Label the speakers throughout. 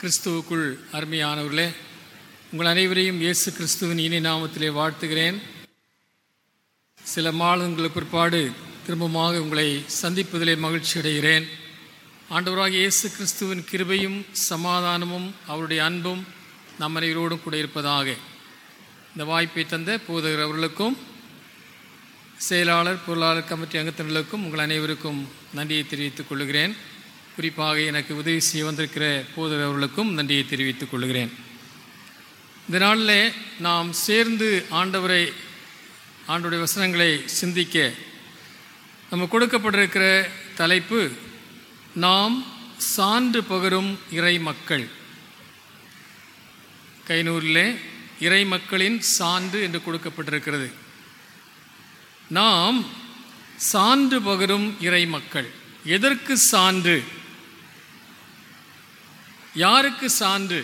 Speaker 1: கிறிஸ்துவுக்குள் அருமையானவர்களே உங்கள் அனைவரையும் இயேசு கிறிஸ்துவின் இனி நாமத்திலே வாழ்த்துகிறேன் சில மாதங்களுக்கு பிற்பாடு திரும்பமாக உங்களை சந்திப்பதிலே மகிழ்ச்சி அடைகிறேன் ஆண்டவராக இயேசு கிறிஸ்துவின் கிருபையும் சமாதானமும் அவருடைய அன்பும் நம் அனைவரோடும் கூட இருப்பதாக இந்த வாய்ப்பை தந்த போதகர் அவர்களுக்கும் செயலாளர் பொருளாளர் கமிட்டி அங்கத்தினர்களுக்கும் உங்கள் அனைவருக்கும் நன்றியை தெரிவித்துக் கொள்கிறேன் குறிப்பாக எனக்கு உதவி செய்ய வந்திருக்கிற போதகர் அவர்களுக்கும் நன்றியை தெரிவித்துக் கொள்கிறேன் இந்த நாளில் நாம் சேர்ந்து ஆண்டவரை ஆண்டுடைய வசனங்களை சிந்திக்க நம்ம கொடுக்கப்பட்டிருக்கிற தலைப்பு நாம் சான்று பகரும் இறை மக்கள் கைநூரிலே இறை மக்களின் சான்று என்று கொடுக்கப்பட்டிருக்கிறது நாம் சான்று பகரும் இறை மக்கள் எதற்கு சான்று யாருக்கு சான்று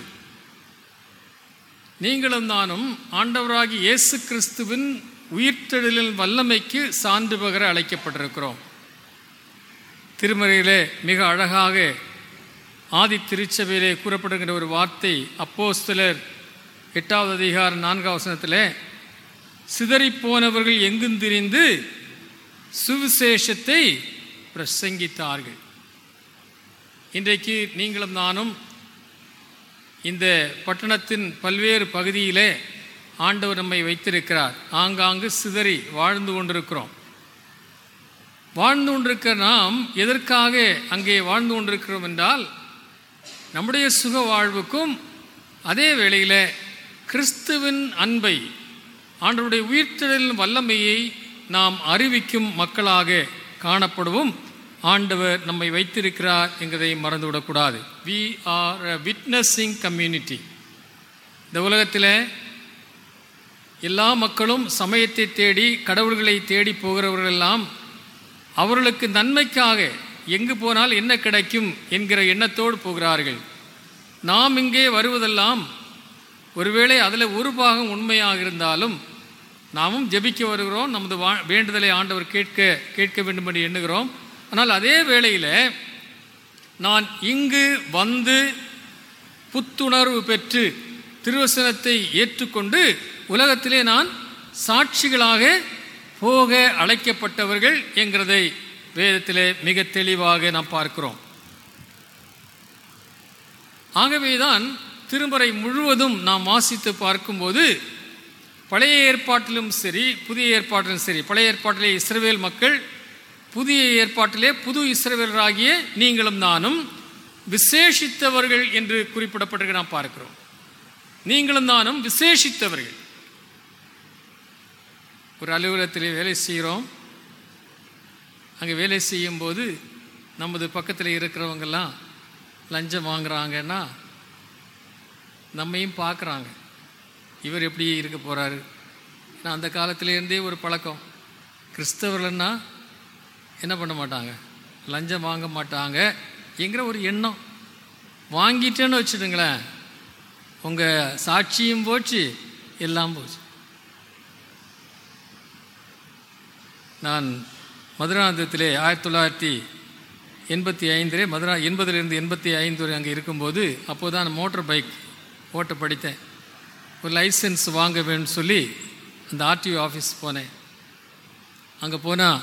Speaker 1: நீங்களும் நானும் ஆண்டவராகி இயேசு கிறிஸ்துவின் உயிர்த்தெழுதலின் வல்லமைக்கு சான்று பகர அழைக்கப்பட்டிருக்கிறோம் திருமறையிலே மிக அழகாக ஆதி திருச்சபையிலே கூறப்படுகின்ற ஒரு வார்த்தை அப்போஸ்தலர் எட்டாவது அதிகாரம் நான்காவது வசனத்தில் சிதறிப்போனவர்கள் எங்கும் திரிந்து சுவிசேஷத்தை பிரசங்கித்தார்கள் இன்றைக்கு நீங்களும் நானும் இந்த பட்டணத்தின் பல்வேறு பகுதியிலே ஆண்டவர் நம்மை வைத்திருக்கிறார் ஆங்காங்கு சிதறி வாழ்ந்து கொண்டிருக்கிறோம் வாழ்ந்து கொண்டிருக்கிற நாம் எதற்காக அங்கே வாழ்ந்து கொண்டிருக்கிறோம் என்றால் நம்முடைய சுக வாழ்வுக்கும் அதே வேளையில் கிறிஸ்துவின் அன்பை ஆண்டவருடைய உயிர்த்தெழுதலின் வல்லமையை நாம் அறிவிக்கும் மக்களாக காணப்படவும் ஆண்டவர் நம்மை வைத்திருக்கிறார் என்கிறதை மறந்துவிடக்கூடாது we are a witnessing community இந்த உலகத்தில் எல்லா மக்களும் சமயத்தை தேடி கடவுள்களை தேடி போகிறவர்களெல்லாம் அவர்களுக்கு நன்மைக்காக எங்கு போனால் என்ன கிடைக்கும் என்கிற எண்ணத்தோடு போகிறார்கள் நாம் இங்கே வருவதெல்லாம் ஒருவேளை அதில் ஒரு பாகம் உண்மையாக இருந்தாலும் நாமும் ஜெபிக்க வருகிறோம் நமது வா வேண்டுதலை ஆண்டவர் கேட்க கேட்க வேண்டும் என்று எண்ணுகிறோம் ஆனால் அதே வேளையில் நான் இங்கு வந்து புத்துணர்வு பெற்று திருவசனத்தை ஏற்றுக்கொண்டு உலகத்திலே நான் சாட்சிகளாக போக அழைக்கப்பட்டவர்கள் என்கிறதை வேதத்திலே மிக தெளிவாக நாம் பார்க்கிறோம் ஆகவேதான் திருமறை முழுவதும் நாம் வாசித்து பார்க்கும்போது பழைய ஏற்பாட்டிலும் சரி புதிய ஏற்பாட்டிலும் சரி பழைய ஏற்பாட்டிலே இஸ்ரவேல் மக்கள் புதிய ஏற்பாட்டிலே புது இஸ்ரவேலராகிய நீங்களும் நானும் விசேஷித்தவர்கள் என்று குறிப்பிடப்பட்டிருக்க நாம் பார்க்கிறோம் நீங்களும் நானும் விசேஷித்தவர்கள் ஒரு அலுவலகத்தில் வேலை செய்கிறோம் அங்கே வேலை செய்யும்போது நமது பக்கத்தில் இருக்கிறவங்கெல்லாம் லஞ்சம் வாங்குறாங்கன்னா நம்மையும் பார்க்குறாங்க இவர் எப்படி இருக்க போகிறாரு ஏன்னா அந்த காலத்திலேருந்தே ஒரு பழக்கம் கிறிஸ்தவர்கள்னா என்ன பண்ண மாட்டாங்க லஞ்சம் வாங்க மாட்டாங்க என்கிற ஒரு எண்ணம் வாங்கிட்டேன்னு வச்சுடுங்களேன் உங்கள் சாட்சியும் போச்சு எல்லாம் போச்சு நான் மதுராந்தகத்திலே ஆயிரத்தி தொள்ளாயிரத்தி எண்பத்தி ஐந்திலே மதுரா எண்பதுலேருந்து எண்பத்தி ஐந்து வரை அங்கே இருக்கும்போது அப்போது தான் மோட்டர் பைக் ஓட்ட படித்தேன் ஒரு லைசன்ஸ் வாங்க வேணும்னு சொல்லி அந்த ஆர்டிஓ ஆஃபீஸ் போனேன் அங்கே போனால்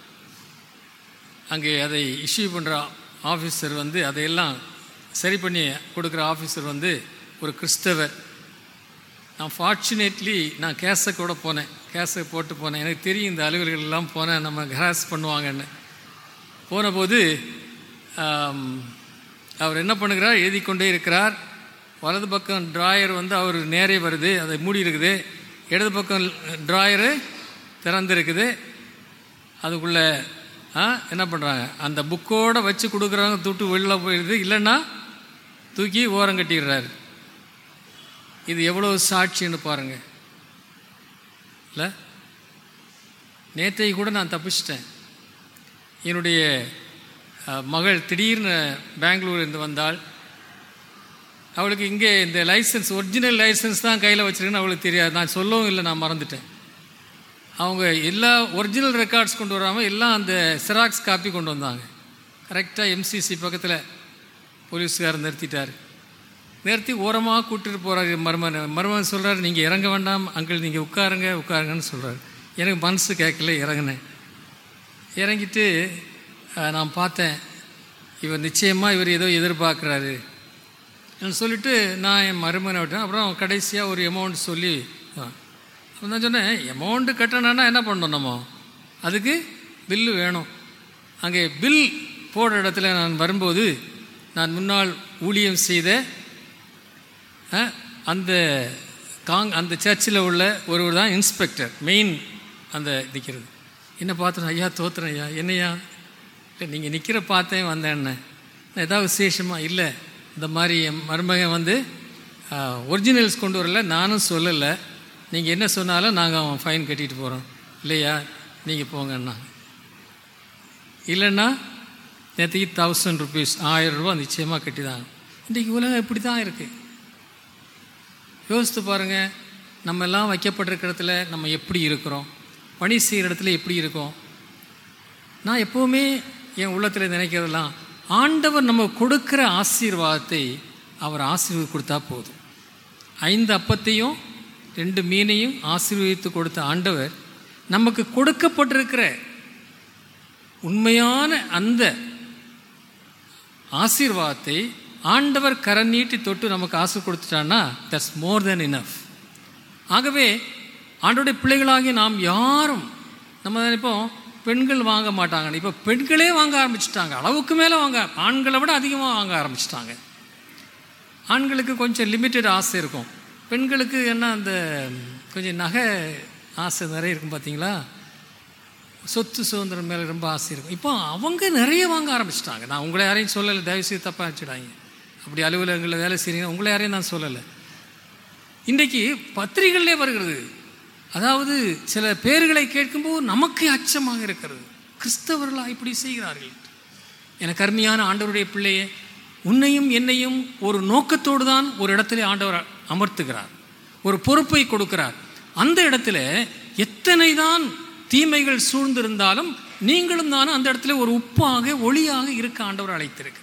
Speaker 1: அங்கே அதை இஷ்யூ பண்ணுற ஆஃபீஸர் வந்து அதையெல்லாம் சரி பண்ணி கொடுக்குற ஆஃபீஸர் வந்து ஒரு கிறிஸ்தவர் நான் ஃபார்ச்சுனேட்லி நான் கேஸை கூட போனேன் கேஸை போட்டு போனேன் எனக்கு தெரியும் இந்த அலுவலர்கள் எல்லாம் போனேன் நம்ம ஹராஸ் பண்ணுவாங்கன்னு போனபோது அவர் என்ன பண்ணுகிறார் எழுதி கொண்டே இருக்கிறார் வலது பக்கம் ட்ராயர் வந்து அவர் நேரே வருது அதை மூடி இருக்குது இடது பக்கம் ட்ராயரு திறந்துருக்குது அதுக்குள்ளே ஆ என்ன பண்ணுறாங்க அந்த புக்கோடு வச்சு கொடுக்குறவங்க துட்டு வெளில போயிடுது இல்லைன்னா தூக்கி ஓரம் கட்டிடுறாரு இது எவ்வளோ சாட்சின்னு பாருங்கள் இல்லை நேற்றை கூட நான் தப்பிச்சிட்டேன் என்னுடைய மகள் திடீர்னு பெங்களூர் இருந்து வந்தாள் அவளுக்கு இங்கே இந்த லைசன்ஸ் ஒரிஜினல் லைசன்ஸ் தான் கையில் வச்சுருக்குன்னு அவளுக்கு தெரியாது நான் சொல்லவும் இல்லை நான் மறந்துட்டேன் அவங்க எல்லா ஒரிஜினல் ரெக்கார்ட்ஸ் கொண்டு வராமல் எல்லாம் அந்த செராக்ஸ் காப்பி கொண்டு வந்தாங்க கரெக்டாக எம்சிசி பக்கத்தில் போலீஸ்காரர் நிறுத்திட்டார் நிறுத்தி ஓரமாக கூட்டிட்டு போகிறாரு மருமன் மருமன் சொல்கிறார் நீங்கள் இறங்க வேண்டாம் அங்கிள் நீங்கள் உட்காருங்க உட்காருங்கன்னு சொல்கிறார் எனக்கு மனசு கேட்கல இறங்கினேன் இறங்கிட்டு அஹ், நான் பார்த்தேன் இவர் நிச்சயமாக இவர் ஏதோ எதிர்பார்க்குறாரு சொல்லிட்டு நான் என் மருமனை விட்டேன் அப்புறம் கடைசியாக ஒரு அமௌண்ட் சொல்லி அப்போ நான் சொன்னேன் அமௌண்ட்டு கட்டணும்னா என்ன பண்ணணும் நம்ம அதுக்கு பில்லு வேணும் அங்கே பில் போடுற இடத்துல நான் வரும்போது நான் முன்னால் ஊழியம் செய்த அஹ், அந்த காங் அந்த சர்ச்சில் உள்ள ஒருவர் தான் இன்ஸ்பெக்டர் மெயின் அந்த நிற்கிறது என்ன பார்த்தேன் ஐயா தோத்துறேன் ஐயா என்னையா இல்லை நீங்கள் நிற்கிற பார்த்தேன் வந்தேன்னு ஏதாவது விசேஷமா இல்லை இந்த மாதிரி என் மருமகன் வந்து ஒரிஜினல்ஸ் கொண்டு வரல நானும் சொல்லலை நீங்கள் என்ன சொன்னாலும் நாங்கள் அவன் ஃபைன் கட்டிட்டு போகிறோம் இல்லையா நீங்கள் போங்கண்ணா இல்லைன்னா நேற்றுக்கு தௌசண்ட் ருபீஸ் ஆயிரம் ரூபா நிச்சயமாக கட்டி தான் இன்றைக்கி உலகம் இப்படி தான் இருக்குது யோசித்து பாருங்கள் நம்ம எல்லாம் வைக்கப்பட்டிருக்கிற இடத்துல நம்ம எப்படி இருக்கிறோம் பணி செய்கிற இடத்துல எப்படி இருக்கோம் நான் எப்போவுமே என் உள்ளத்தில் நினைக்கிறதெல்லாம் ஆண்டவர் நம்ம கொடுக்குற ஆசீர்வாதத்தை அவர் ஆசீர்வாதம் கொடுத்தா போதும் ஐந்து அப்பத்தையும் ரெண்டு மீனையும் ஆசீர்வதித்து கொடுத்த ஆண்டவர் நமக்கு கொடுக்கப்பட்டிருக்கிற உண்மையான அந்த ஆசீர்வாதத்தை ஆண்டவர் கரம் நீட்டி தொட்டு நமக்கு ஆசை கொடுத்துட்டான்னா தட்ஸ் மோர் தென் இனஃப் ஆகவே ஆண்டோடைய பிள்ளைகளாகி நாம் யாரும் நம்ம நினைப்போம் பெண்கள் வாங்க மாட்டாங்க இப்போ பெண்களே வாங்க ஆரம்பிச்சிட்டாங்க அளவுக்கு மேலே வாங்க ஆண்களை விட அதிகமாக வாங்க ஆரம்பிச்சிட்டாங்க ஆண்களுக்கு கொஞ்சம் லிமிட்டட் ஆசை இருக்கும் பெண்களுக்கு என்ன அந்த கொஞ்சம் நகை ஆசை நிறைய இருக்கும் பார்த்தீங்களா சொத்து சுதந்திரம் மேலே ரொம்ப ஆசை இருக்கும் இப்போ அவங்க நிறைய வாங்க ஆரம்பிச்சிட்டாங்க நான் உங்களை யாரையும் சொல்லலை தயவுசெய்து தப்பாக வச்சுடாங்க அப்படி அலுவலகங்களில் வேலை செய்கிறீங்க உங்களை யாரையும் நான் சொல்லலை இன்றைக்கு பத்திரிகைகளிலே வருகிறது அதாவது சில பேர்களை கேட்கும்போது நமக்கு அச்சமாக இருக்கிறது கிறிஸ்தவர்களா இப்படி செய்கிறார்கள் எனக்கு அருமையான ஆண்டவருடைய பிள்ளையே உன்னையும் என்னையும் ஒரு நோக்கத்தோடு தான் ஒரு இடத்துல ஆண்டவர் அமர்த்துகிறார் ஒரு பொறுப்பை கொடுக்கிறார் அந்த இடத்துல எத்தனை தான் தீமைகள் சூழ்ந்திருந்தாலும் நீங்களும் தானும் அந்த இடத்துல ஒரு உப்பாக ஒளியாக இருக்க ஆண்டவர் அழைத்திருக்கிறார்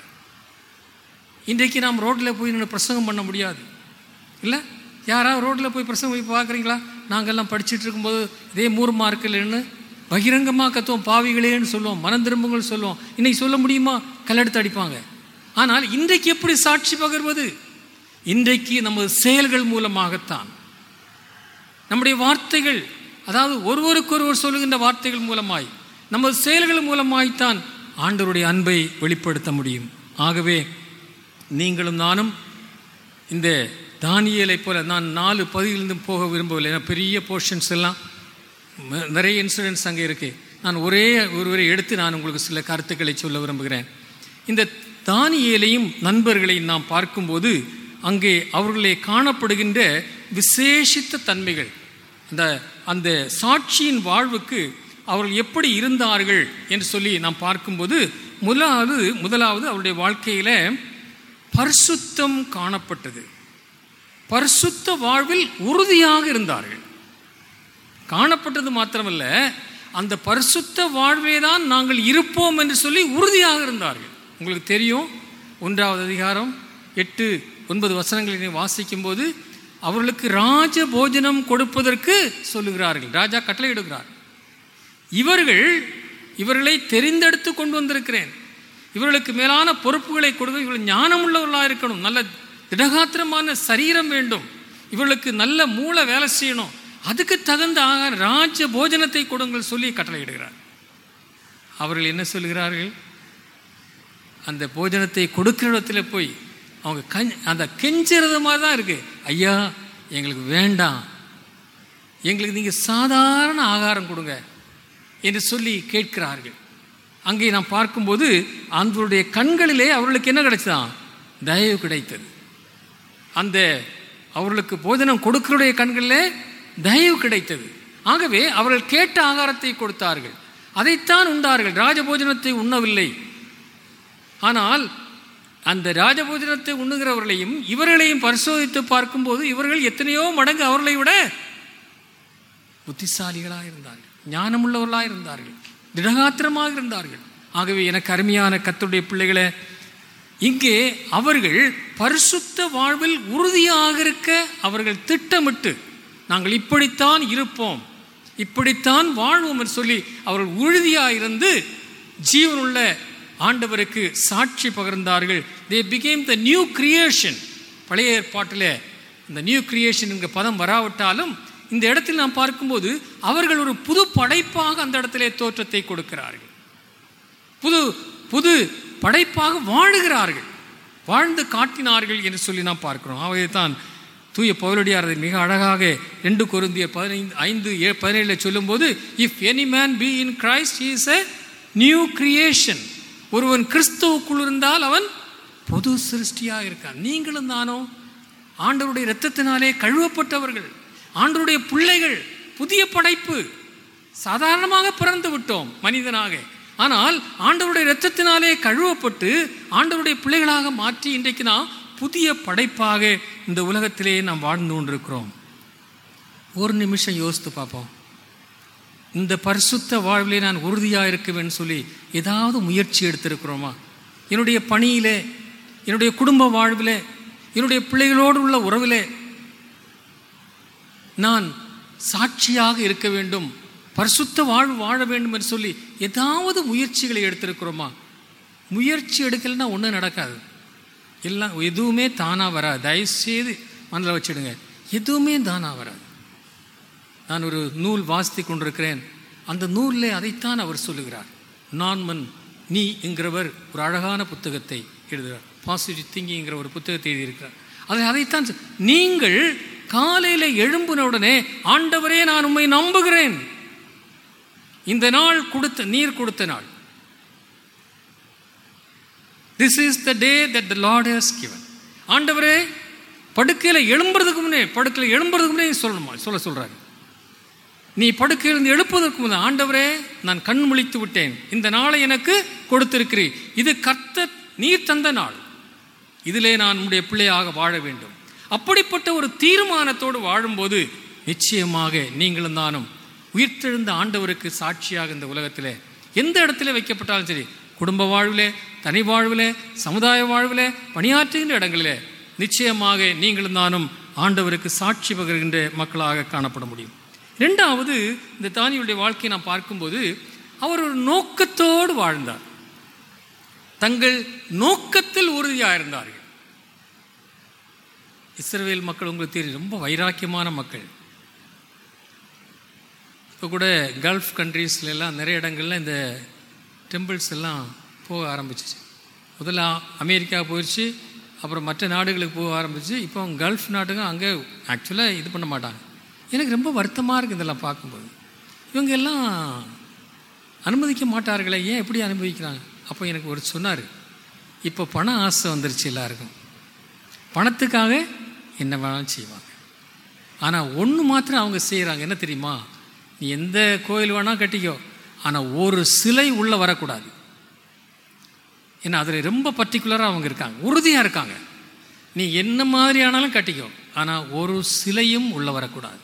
Speaker 1: இன்றைக்கு நாம் ரோட்டில் போய் நின்று பிரசங்கம் பண்ண முடியாது இல்லை யாராவது ரோட்டில் போய் பிரசங்கம் போய் பார்க்குறீங்களா நாங்கள்லாம் படிச்சுட்டு இருக்கும்போது இதே மூர் மார்க்கில்னு பகிரங்கமாக கத்துவோம் பாவிகளேன்னு சொல்லுவோம் மனம் திரும்புங்கள் சொல்லுவோம் இன்னைக்கு சொல்ல முடியுமா கல்லெடுத்து அடிப்பாங்க ஆனால் இன்றைக்கு எப்படி சாட்சி பகிர்வது இன்றைக்கு நமது செயல்கள் மூலமாகத்தான் நம்முடைய வார்த்தைகள் அதாவது ஒருவருக்கொருவர் சொல்லுகின்ற வார்த்தைகள் மூலமாய் நமது செயல்கள் மூலமாய்த்தான் ஆண்டவருடைய அன்பை வெளிப்படுத்த முடியும் ஆகவே நீங்களும் நானும் இந்த தானியலை போல நான் நாலு பகுதியிலிருந்து போக விரும்பவில்லை ஏன்னா பெரிய போர்ஷன்ஸ் எல்லாம் ம- நிறைய இன்சிடென்ட்ஸ் அங்கே இருக்கு நான் ஒரே ஒருவரை எடுத்து நான் உங்களுக்கு சில கருத்துக்களை சொல்ல விரும்புகிறேன் இந்த தானியேலையும் நண்பர்களையும் நாம் பார்க்கும்போது அங்கே அவர்களே காணப்படுகின்ற விசேஷித்த தன்மைகள் அந்த அந்த சாட்சியின் வாழ்வுக்கு அவர்கள் எப்படி இருந்தார்கள் என்று சொல்லி நாம் பார்க்கும்போது முதலாவது முதலாவது அவருடைய வாழ்க்கையில பரிசுத்தம் காணப்பட்டது பரிசுத்த வாழ்வில் உறுதியாக இருந்தார்கள் காணப்பட்டது மாத்திரமல்ல அந்த பரிசுத்த வாழ்வே தான் நாங்கள் இருப்போம் என்று சொல்லி உறுதியாக இருந்தார்கள் உங்களுக்கு தெரியும் ஒன்றாவது அதிகாரம் எட்டு ஒன்பது வசனங்களை வாசிக்கும்போது அவர்களுக்கு ராஜ போஜனம் கொடுப்பதற்கு சொல்லுகிறார்கள் ராஜா கட்டளையிடுகிறார் இவர்கள் இவர்களை தெரிந்தெடுத்து கொண்டு வந்திருக்கிறேன் இவர்களுக்கு மேலான பொறுப்புகளை கொடுக்க இவர்கள் ஞானம் உள்ளவர்களாக இருக்கணும் நல்ல திடகாத்திரமான சரீரம் வேண்டும் இவர்களுக்கு நல்ல மூளை வேலை செய்யணும் அதுக்கு தகுந்த ஆகார ராஜ போஜனத்தை கொடுங்கள் சொல்லி கட்டளையிடுகிறார் அவர்கள் என்ன சொல்கிறார்கள் அந்த போஜனத்தை கொடுக்கிற இடத்துல போய் அவங்க கஞ் அந்த கெஞ்சுறது மாதிரி தான் இருக்கு ஐயா எங்களுக்கு வேண்டாம் எங்களுக்கு நீங்கள் சாதாரண ஆகாரம் கொடுங்க என்று சொல்லி கேட்கிறார்கள் அங்கே நாம் பார்க்கும்போது அவர்களுடைய கண்களிலே அவர்களுக்கு என்ன கிடைச்சதான் தயவு கிடைத்தது அந்த அவர்களுக்கு போஜனம் கொடுக்கிறடைய கண்களிலே தயவு கிடைத்தது ஆகவே அவர்கள் கேட்ட ஆகாரத்தை கொடுத்தார்கள் அதைத்தான் உண்டார்கள் ராஜபோஜனத்தை உண்ணவில்லை ஆனால் அந்த ராஜபோஜனத்தை உண்ணுகிறவர்களையும் இவர்களையும் பரிசோதித்து பார்க்கும்போது இவர்கள் எத்தனையோ மடங்கு அவர்களை விட புத்திசாலிகளாக இருந்தார்கள் ஞானமுள்ளவர்களாக இருந்தார்கள் திடகாத்திரமாக இருந்தார்கள் ஆகவே எனக்கு அருமையான கத்துடைய பிள்ளைகளை இங்கே அவர்கள் பரிசுத்த வாழ்வில் உறுதியாக இருக்க அவர்கள் திட்டமிட்டு நாங்கள் இப்படித்தான் இருப்போம் இப்படித்தான் வாழ்வோம் என்று சொல்லி அவர்கள் உறுதியாக இருந்து ஜீவனுள்ள ஆண்டவருக்கு சாட்சி பகிர்ந்தார்கள் they become the new creation பழைய ஏற்பாட்டில் இந்த நியூ கிரியேஷன் என்கிற பதம் வராவிட்டாலும் இந்த இடத்தில் நாம் பார்க்கும்போது அவர்கள் ஒரு புது படைப்பாக அந்த இடத்திலே தோற்றத்தை கொடுக்கிறார்கள் புது புது படைப்பாக வாழுகிறார்கள் வாழ்ந்து காட்டினார்கள் என்று சொல்லி நாம் பார்க்கிறோம் ஆகவே தான் தூய பவுலடியார் அதை மிக அழகாக ரெண்டு கொருந்திய பதினைந்து ஐந்து ஏ பதினேழில் சொல்லும்போது if any man be in Christ is a new creation ஒருவன் கிறிஸ்துவுக்குள் இருந்தால் அவன் பொது சிருஷ்டியாக இருக்கான் நீங்களும் தானோ ஆண்டவருடைய இரத்தத்தினாலே கழுவப்பட்டவர்கள் ஆண்டவருடைய பிள்ளைகள் புதிய படைப்பு சாதாரணமாக பிறந்து விட்டோம் மனிதனாக ஆனால் ஆண்டவருடைய இரத்தத்தினாலே கழுவப்பட்டு ஆண்டவருடைய பிள்ளைகளாக மாற்றி இன்றைக்கு நாம் புதிய படைப்பாக இந்த உலகத்திலே நாம் வாழ்ந்து கொண்டிருக்கிறோம் ஒரு நிமிஷம் யோசித்து பார்ப்போம் இந்த பரிசுத்த வாழ்விலே நான் உறுதியாக இருக்குவேன்னு சொல்லி ஏதாவது முயற்சி எடுத்திருக்கிறோமா என்னுடைய பணியிலே என்னுடைய குடும்ப வாழ்விலே என்னுடைய பிள்ளைகளோடு உள்ள உறவிலே நான் சாட்சியாக இருக்க வேண்டும் பரிசுத்த வாழ்வு வாழ வேண்டும் என்று சொல்லி ஏதாவது முயற்சிகளை எடுத்திருக்கிறோமா முயற்சி எடுக்கலைன்னா ஒன்றும் நடக்காது எல்லாம் எதுவுமே தானாக வராது தயவுசெய்து மனதில் வச்சுடுங்க எதுவுமே தானாக வராது நான் ஒரு நூல் வாசித்து கொண்டிருக்கிறேன் அந்த நூலில் அதைத்தான் அவர் சொல்லுகிறார் நான்மன் நீ என்கிறவர் ஒரு அழகான புத்தகத்தை எழுதுகிறார் பாசிட்டிவ் திங்கிங்கிற ஒரு புத்தகத்தை எழுதியிருக்கிறார் அதை அதைத்தான் சொல்- நீங்கள் காலையில் எழும்பின உடனே ஆண்டவரே நான் உம்மை நம்புகிறேன் இந்த நாள் கொடுத்த நீர் கொடுத்த நாள் this is the day that the lord has given ஆண்டவரே படுக்கையில் எழும்புறதுக்கு முன்னே படுக்கையில் எழும்புறதுக்கு முன்னே சொல்லணுமா சொல்ல சொல்றாரு நீ படுக்கையிலிருந்து எழுப்பதற்கு முன்னே ஆண்டவரே நான் கண் முழித்து விட்டேன் இந்த நாளை எனக்கு கொடுத்திருக்கிறீர் இது கர்த்தர் நீர் தந்த நாள் இதிலே நான் உம்முடைய பிள்ளையாக வாழ வேண்டும் அப்படிப்பட்ட ஒரு தீர்மானத்தோடு வாழும்போது நிச்சயமாக நீங்களும் நானும் உயிர்த்தெழுந்த ஆண்டவருக்கு சாட்சியாக இந்த உலகத்திலே எந்த இடத்துல வைக்கப்பட்டாலும் சரி குடும்ப வாழ்விலே தனி வாழ்விலே சமுதாய வாழ்விலே பணியாற்றுகின்ற இடங்களிலே நிச்சயமாக நீங்களும் நானும் ஆண்டவருக்கு சாட்சி பகிர்கின்ற மக்களாக காணப்பட முடியும் ரெண்டாவது இந்த தானியுடைய வாழ்க்கையை நாம் பார்க்கும்போது அவர் ஒரு நோக்கத்தோடு வாழ்ந்தார் தங்கள் நோக்கத்தில் உறுதியாக இருந்தார்கள் இஸ்ரவேல் மக்கள் உங்களுக்கு தெரியும் ரொம்ப வைராக்கியமான மக்கள் இப்போ கூட கல்ஃப் கண்ட்ரீஸ்ல எல்லாம் நிறைய இடங்கள்ல இந்த டெம்பிள்ஸ் எல்லாம் போக ஆரம்பிச்சிச்சு முதல்ல அமெரிக்கா போயிடுச்சு அப்புறம் மற்ற நாடுகளுக்கு போக ஆரம்பிச்சு இப்போ கல்ஃப் நாட்டுங்க அங்கே ஆக்சுவலாக இது பண்ண மாட்டாங்க எனக்கு ரொம்ப வருத்தமாக இருக்குது இதெல்லாம் பார்க்கும்போது இவங்க எல்லாம் அனுமதிக்க மாட்டார்களே ஏன் எப்படி அனுமதிக்கிறாங்க அப்போ எனக்கு ஒரு சொன்னார் இப்போ பண ஆசை வந்துருச்சு எல்லாருக்கும் பணத்துக்காக என்ன வேணாலும் செய்வாங்க ஆனால் ஒன்று மாத்திரம் அவங்க செய்கிறாங்க என்ன தெரியுமா நீ எந்த கோயில் வேணால் கட்டிக்கோ ஆனால் ஒரு சிலை உள்ளே வரக்கூடாது ஏன்னா அதில் ரொம்ப பர்டிகுலராக அவங்க இருக்காங்க உறுதியாக இருக்காங்க நீ என்ன மாதிரி ஆனாலும் கட்டிக்கோ ஆனால் ஒரு சிலையும் உள்ள வரக்கூடாது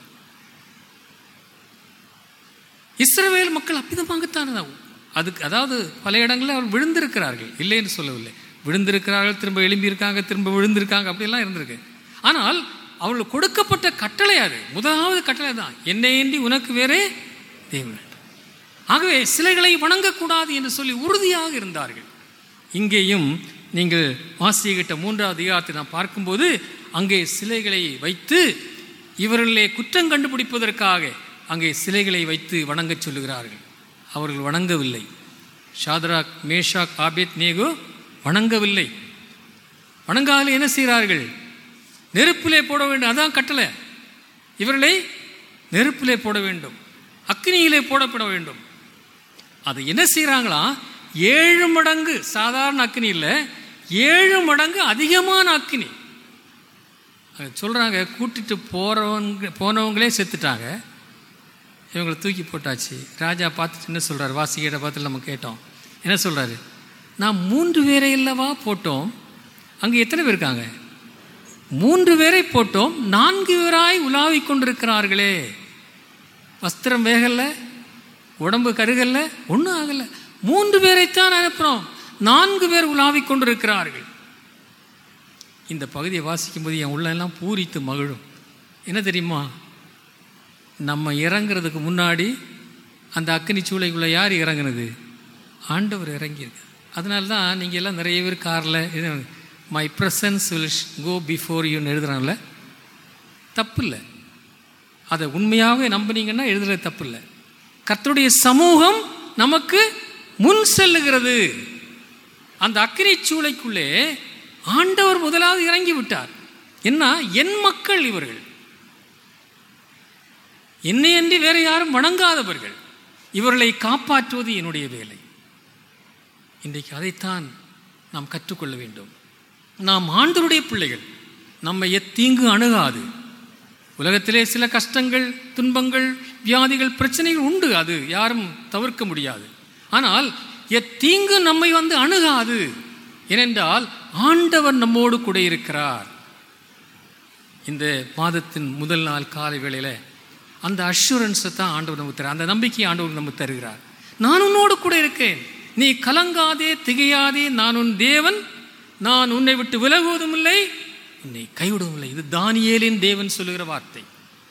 Speaker 1: இஸ்ரவேல் மக்கள் அப்பிதமாகத்தான் அதுக்கு அதாவது பல இடங்களில் அவர் விழுந்திருக்கிறார்கள் இல்லைன்னு சொல்லவில்லை விழுந்திருக்கிறார்கள் திரும்ப எழும்பியிருக்காங்க திரும்ப விழுந்திருக்காங்க அப்படியெல்லாம் இருந்திருக்கு ஆனால் அவர்களுக்கு கொடுக்கப்பட்ட கட்டளை அது முதலாவது கட்டளை தான் என்னையேண்டி உனக்கு வேறே தேவன் ஆகவே சிலைகளை வணங்கக்கூடாது என்று சொல்லி உறுதியாக இருந்தார்கள் இங்கேயும் நீங்கள் வாசிக்கிட்ட மூன்றாவது அதிகாரத்தை நாம் பார்க்கும்போது அங்கே சிலைகளை வைத்து இவர்களிலே குற்றம் கண்டுபிடிப்பதற்காக அங்கே சிலைகளை வைத்து வணங்கச் சொல்லுகிறார்கள் அவர்கள் வணங்கவில்லை ஷாத்ராக் மேஷாக் ஆபேத் நேகு வணங்கவில்லை வணங்காமல் என்ன செய்கிறார்கள் நெருப்பிலே போட வேண்டும் அதான் கட்டளை இவர்களை நெருப்பிலே போட வேண்டும் அக்னியிலே போடப்பட வேண்டும் அது என்ன செய்கிறாங்களா ஏழு மடங்கு சாதாரண அக்னி இல்லை ஏழு மடங்கு அதிகமான அக்னி அது சொல்கிறாங்க கூட்டிட்டு போகிறவங்க போனவங்களே செத்துட்டாங்க இவங்களை தூக்கி போட்டாச்சு ராஜா பார்த்துட்டு என்ன சொல்கிறார் வாசிக்கிட்ட பார்த்து நம்ம கேட்டோம் என்ன சொல்கிறாரு நான் மூன்று பேரை இல்லவா போட்டோம் அங்கே எத்தனை பேர் இருக்காங்க மூன்று பேரை போட்டோம் நான்கு பேராய் உலாவிக் கொண்டிருக்கிறார்களே வஸ்திரம் வேகல்ல உடம்பு கருகல்ல ஒன்றும் ஆகலை மூன்று பேரைத்தான் அனுப்புகிறோம் நான்கு பேர் உலாவிக் கொண்டிருக்கிறார்கள் இந்த பகுதியை வாசிக்கும்போது என் உள்ளெல்லாம் பூரித்து மகிழும் என்ன தெரியுமா நம்ம இறங்குறதுக்கு முன்னாடி அந்த அக்னி சூளைக்குள்ளே யார் இறங்குனது ஆண்டவர் இறங்கியிருக்கு அதனால தான் நீங்கள் எல்லாம் நிறைய பேர் காரில் my presence will go before யூன்னு எழுதுறாங்கல்ல தப்பு இல்லை அதை உண்மையாகவே நம்பினீங்கன்னா எழுதுறது தப்பு இல்லை கர்த்தருடைய சமூகம் நமக்கு முன் செல்லுகிறது அந்த அக்கினி சூளைக்குள்ளே ஆண்டவர் முதலாவது இறங்கி விட்டார் என்ன என் மக்கள் இவர்கள் என்னையன்றி வேற யாரும் வணங்காதவர்கள் இவர்களை காப்பாற்றுவது என்னுடைய வேலை இன்றைக்கு அதைத்தான் நாம் கற்றுக்கொள்ள வேண்டும் நாம் ஆண்டருடைய பிள்ளைகள் நம்மை எத்தீங்கு அணுகாது உலகத்திலே சில கஷ்டங்கள் துன்பங்கள் வியாதிகள் பிரச்சனைகள் உண்டு அது யாரும் தவிர்க்க முடியாது ஆனால் எத்தீங்கு நம்மை வந்து அணுகாது ஏனென்றால் ஆண்டவர் நம்மோடு கூட இருக்கிறார் இந்த மாதத்தின் முதல் நாள் காலை வேளையில் அந்த அஷூரன்ஸை தான் ஆண்டவர் நமக்கு தர அந்த நம்பிக்கையை ஆண்டவர் நமக்கு தருகிறார் நான் உன்னோடு கூட இருக்கேன் நீ கலங்காதே திகையாதே நான் உன் தேவன் நான் உன்னை விட்டு விலகுவதும் இல்லை உன்னை கைவிடவும் இல்லை இது தானியேலின் தேவன் சொல்லுகிற வார்த்தை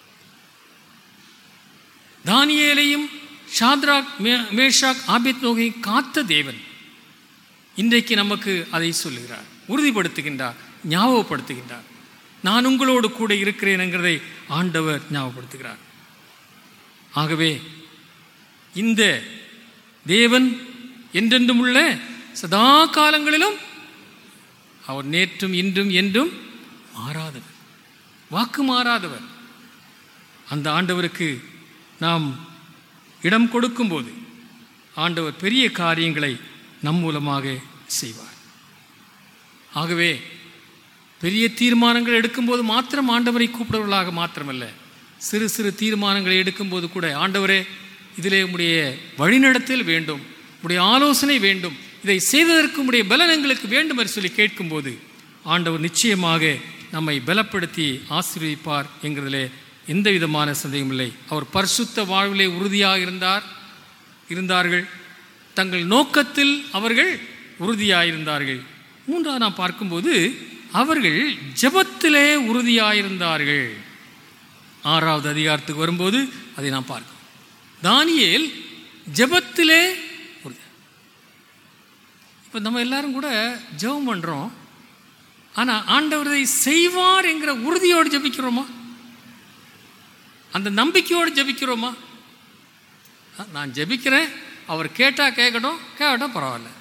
Speaker 1: தானியேலையும் ஷாத்ராக் மேஷாக் ஆபித் நோகை காத்த தேவன் இன்றைக்கு நமக்கு அதை சொல்லுகிறார் உறுதிப்படுத்துகின்றார் ஞாபகப்படுத்துகின்றார் நான் உங்களோடு கூட இருக்கிறேன் என்கிறதை ஆண்டவர் ஞாபகப்படுத்துகிறார் ஆகவே இந்த தேவன் என்றென்றும் உள்ள சதா காலங்களிலும் அவர் நேற்றும் இன்றும் என்றும் மாறாதவர் வாக்கு மாறாதவர் அந்த ஆண்டவருக்கு நாம் இடம் கொடுக்கும்போது ஆண்டவர் பெரிய காரியங்களை நம் மூலமாக செய்வார் ஆகவே பெரிய தீர்மானங்கள் எடுக்கும்போது மாத்திரம் ஆண்டவரை கூப்பிடுவர்களாக மாத்திரமல்ல சிறு சிறு தீர்மானங்களை எடுக்கும்போது கூட ஆண்டவரே இதிலே உடைய வழிநடத்தல் வேண்டும் உடைய ஆலோசனை வேண்டும் இதை செய்வதற்கு உடைய பலன் எங்களுக்கு வேண்டும் என்று சொல்லி கேட்கும்போது ஆண்டவர் நிச்சயமாக நம்மை பலப்படுத்தி ஆசீர்வதிப்பார் என்கிறதிலே எந்த விதமான சந்தேகமில்லை அவர் பரிசுத்த வாழ்விலே உறுதியாக இருந்தார் இருந்தார்கள் தங்கள் நோக்கத்தில் அவர்கள் உறுதியாயிருந்தார்கள் மூன்றாவது நாம் பார்க்கும்போது அவர்கள் ஜெபத்திலே உறுதியாயிருந்தார்கள் ஆறாவது அதிகாரத்துக்கு வரும்போது அதை நாம் பார்க்கிறோம் தானியேல் ஜெபத்திலே உறுதி இப்போ நம்ம எல்லாரும் கூட ஜெபம் பண்ணுறோம் ஆனால் ஆண்டவர் இதை செய்வார் என்கிற உறுதியோடு ஜெபிக்கிறோமா அந்த நம்பிக்கையோடு ஜெபிக்கிறோமா நான் ஜெபிக்கிறேன் அவர் கேட்டால் கேட்கட்டும் கேட்கட்டும் பரவாயில்ல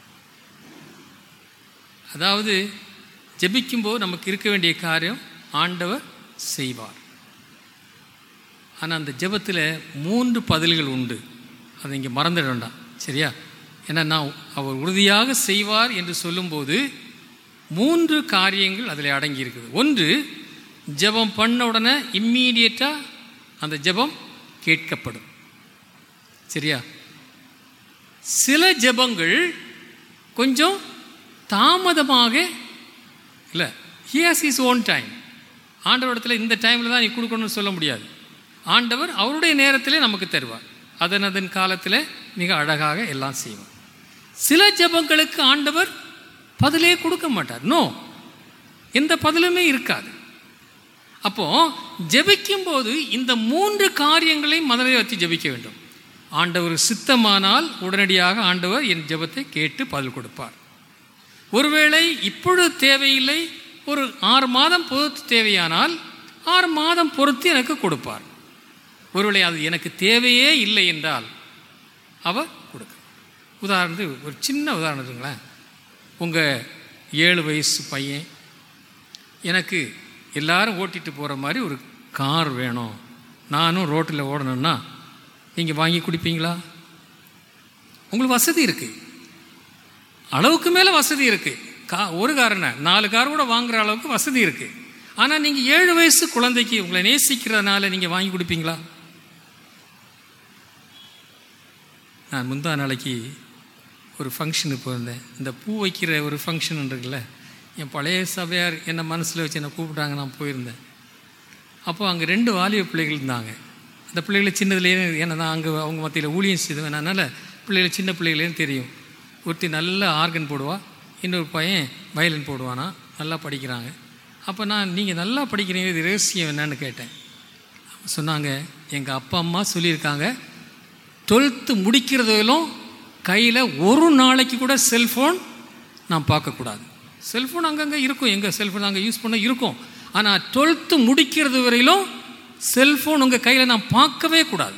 Speaker 1: அதாவது ஜெபிக்கும்போது நமக்கு இருக்க வேண்டிய காரியம் ஆண்டவர் செய்வார் ஆனால் அந்த ஜெபத்தில் மூன்று பதில்கள் உண்டு அதை இங்கே மறந்துட வேண்டாம் சரியா ஏன்னா நான் அவர் உறுதியாக செய்வார் என்று சொல்லும்போது மூன்று காரியங்கள் அதில் அடங்கி இருக்குது ஒன்று ஜெபம் பண்ண உடனே இம்மீடியட்டாக அந்த ஜெபம் கேட்கப்படும் சரியா சில ஜெபங்கள் கொஞ்சம் தாமதமாக இல்லை he has his own time ஆண்டவரிடத்தில் இந்த டைமில் தான் நீ கொடுக்கணும்னு சொல்ல முடியாது ஆண்டவர் அவருடைய நேரத்திலே நமக்கு தருவார் அதன் அதன் காலத்தில் மிக அழகாக எல்லாம் செய்வார் சில ஜெபங்களுக்கு ஆண்டவர் பதிலே கொடுக்க மாட்டார் நோ எந்த பதிலுமே இருக்காது அப்போ ஜெபிக்கும் போது இந்த மூன்று காரியங்களையும் மனதில் வச்சு ஜெபிக்க வேண்டும் ஆண்டவர் சித்தமானால் உடனடியாக ஆண்டவர் என் ஜெபத்தை கேட்டு பதில் கொடுப்பார் ஒருவேளை இப்பொழுது தேவையில்லை ஒரு ஆறு மாதம் பொறுத்து தேவையானால் ஆறு மாதம் பொறுத்து எனக்கு கொடுப்பார் ஒருவேளை அது எனக்கு தேவையே இல்லை என்றால் அவர் கொடுக்க உதாரணத்துக்கு ஒரு சின்ன உதாரணத்துங்களேன் உங்கள் ஏழு வயசு பையன் எனக்கு எல்லாரும் ஓட்டிகிட்டு போகிற மாதிரி ஒரு கார் வேணும் நானும் ரோட்டில் ஓடணும்னா நீங்கள் வாங்கி குடிப்பீங்களா உங்களுக்கு வசதி இருக்குது அளவுக்கு மேலே வசதி இருக்குது கா ஒரு காரண நாலு கார் கூட வாங்குற அளவுக்கு வசதி இருக்குது ஆனால் நீங்கள் ஏழு வயசு குழந்தைக்கு உங்களை நேசிக்கிறதுனால நீங்கள் வாங்கி கொடுப்பீங்களா நான் முந்தா நாளைக்கு ஒரு ஃபங்க்ஷனுக்கு போயிருந்தேன் இந்த பூ வைக்கிற ஒரு ஃபங்க்ஷன் இருக்குல்ல என் பழைய சபையார் என்னை மனசில் வச்சு என்னை கூப்பிட்டாங்க நான் போயிருந்தேன் அப்போ அங்கே ரெண்டு வாலிப பிள்ளைகள் இருந்தாங்க அந்த பிள்ளைகளை சின்னதுலேயே ஏன்னா நான் அங்கே அவங்க மத்தியில் ஊழியம் செய்துவேன் அதனால் பிள்ளைகள் சின்ன பிள்ளைகளேன்னு தெரியும் ஒருத்தி நல்ல ஆர்கன் போடுவா இன்னொரு பையன் வயலின் போடுவானா நல்லா படிக்கிறாங்க அப்போ நான் நீங்கள் நல்லா படிக்கிறீங்க இது ரகசியம் என்னன்னு கேட்டேன் சொன்னாங்க எங்கள் அப்பா அம்மா சொல்லியிருக்காங்க டுவெல்த்து முடிக்கிறதுலும் கையில் ஒரு நாளைக்கு கூட செல்ஃபோன் நான் பார்க்கக்கூடாது செல்ஃபோன் அங்கங்கே இருக்கும் எங்கள் செல்ஃபோன் அங்கே யூஸ் பண்ண இருக்கும் ஆனால் டுவெல்த்து முடிக்கிறது வரையிலும் செல்ஃபோன் உங்கள் கையில் நான் பார்க்கவே கூடாது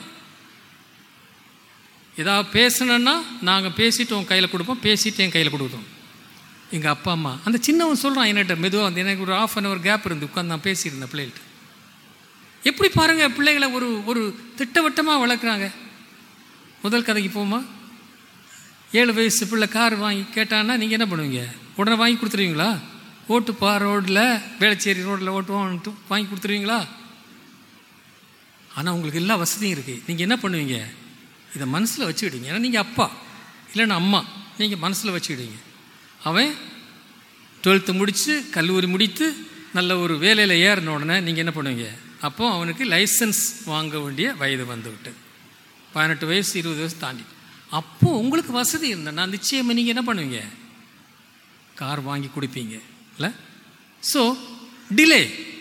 Speaker 1: ஏதாவது பேசணுன்னா நாங்கள் பேசிட்டு உன் கையில் கொடுப்போம் பேசிட்டு என் கையில் கொடுத்தோம் எங்கள் அப்பா அம்மா அந்த சின்னவன் சொல்கிறான் என்கிட்ட மெதுவாக வந்து எனக்கு ஒரு ஆஃப் அன் ஹவர் கேப் இருந்து உட்காந்து நான் பேசியிருந்தேன் பிள்ளைகள்கிட்ட எப்படி பாருங்கள் பிள்ளைகளை ஒரு ஒரு திட்டவட்டமாக வளர்க்குறாங்க முதல் கதைக்கு போமா ஏழு வயசு பிள்ளை கார் வாங்கி கேட்டான்னா நீங்கள் என்ன பண்ணுவீங்க உடனே வாங்கி கொடுத்துருவீங்களா ஓட்டுப்பா ரோட்டில் வேளச்சேரி ரோட்டில் ஓட்டுவோம் வாங்கி கொடுத்துருவீங்களா ஆனால் உங்களுக்கு எல்லா வசதியும் இருக்குது நீங்கள் என்ன பண்ணுவீங்க இதை மனசில் வச்சுக்கிட்டீங்க ஏன்னா நீங்கள் அப்பா இல்லைன்னா அம்மா நீங்கள் மனசில் வச்சுக்கிட்டீங்க அவன் டுவெல்த்து முடித்து கல்லூரி முடித்து நல்ல ஒரு வேலையில் ஏறின உடனே நீங்கள் என்ன பண்ணுவீங்க அப்போ அவனுக்கு லைசன்ஸ் வாங்க வேண்டிய வயது வந்து விட்டது பதினெட்டு வயசு இருபது வயசு தாண்டி அப்போது உங்களுக்கு வசதி இருந்தேன்னா நிச்சயமாக நீங்கள் என்ன பண்ணுவீங்க கார் வாங்கி கொடுப்பீங்க இல்லை ஸோ டிலே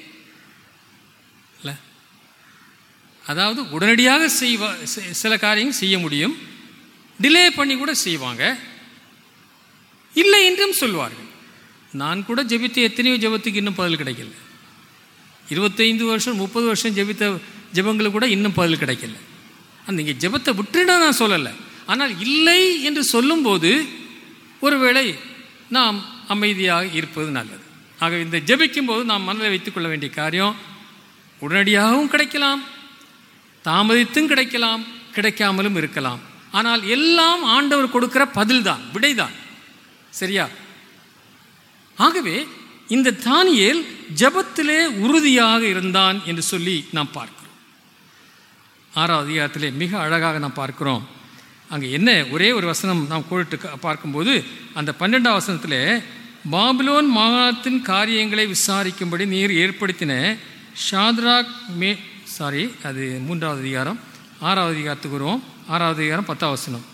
Speaker 1: இல்லை அதாவது உடனடியாக செய்வா சில காரியங்கள் செய்ய முடியும் டிலே பண்ணி கூட செய்வாங்க இல்லை என்றும் சொல்வார்கள் நான் கூட ஜெபித்த எத்தனையோ ஜெபத்துக்கு இன்னும் பதில் கிடைக்கல இருபத்தைந்து வருஷம் முப்பது வருஷம் ஜெபித்த ஜெபங்களுக்கு கூட இன்னும் பதில் கிடைக்கல அந்த இங்கே ஜெபத்தை விட்டுட நான் சொல்லலை ஆனால் இல்லை என்று சொல்லும்போது ஒருவேளை நாம் அமைதியாக இருப்பது நல்லது ஆக இந்த ஜெபிக்கும் போது நாம் மனதில் வைத்துக்கொள்ள வேண்டிய காரியம் உடனடியாகவும் கிடைக்கலாம் தாமதித்தும் கிடைக்கலாம் கிடைக்காமலும் இருக்கலாம் ஆனால் எல்லாம் ஆண்டவர் கொடுக்கிற பதில்தான் விடைதான் சரியா ஆகவே இந்த தானியேல் ஜபத்திலே உறுதியாக இருந்தான் என்று சொல்லி நாம் பார்க்கிறோம் ஆறாவது அதிகாரத்திலே மிக அழகாக நாம் பார்க்கிறோம் அங்கே என்ன ஒரே ஒரு வசனம் நாம் கோடிட்டு பார்க்கும்போது அந்த பன்னெண்டாம் வசனத்தில் பாபிலோன் மாகாணத்தின் காரியங்களை விசாரிக்கும்படி நீர் ஏற்படுத்தின ஷாத்ராக் மே சாரி அது மூன்றாவது அதிகாரம் ஆறாவது அதிகாரத்துக்கு வருவோம் ஆறாவது அதிகாரம் பத்தாவது வசனம்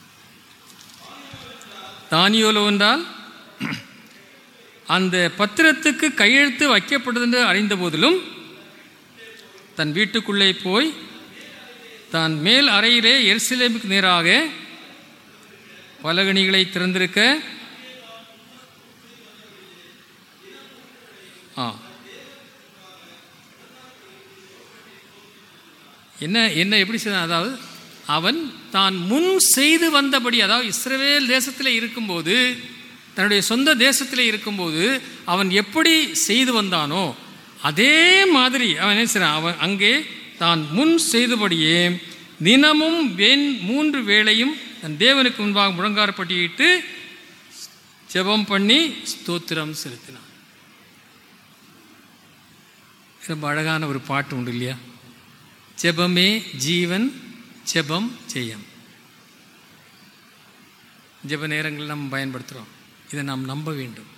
Speaker 1: தானியோலோ என்றால் அந்த பத்திரத்துக்கு கையெழுத்து வைக்கப்படுது என்று அறிந்த போதிலும் தன் வீட்டுக்குள்ளே போய் தான் மேல் அறையிலே எருசலேமுக்கு நேராக பலகணிகளை திறந்திருக்க ஆ என்ன என்ன எப்படி செய்தான் அதாவது அவன் தான் முன் செய்து வந்தபடி அதாவது இஸ்ரவேல் தேசத்தில் இருக்கும்போது தன்னுடைய சொந்த தேசத்தில் இருக்கும்போது அவன் எப்படி செய்து வந்தானோ அதே மாதிரி அவன் என்ன செய்றான் அவன் அங்கே தான் முன் செய்தபடியே தினமும் வெண் மூன்று வேளையும் தன் தேவனுக்கு முன்பாக முழங்காரப்பட்டியிட்டு ஜெபம் பண்ணி ஸ்தோத்திரம் செலுத்தினான் ரொம்ப அழகான ஒரு பாட்டு உண்டு இல்லையா ஜெபமே ஜீவன் ஜெபம் ஜெயம் ஜெப நேரங்கள் நம்ம பயன்படுத்துகிறோம் இதை நாம் நம்ப வேண்டும்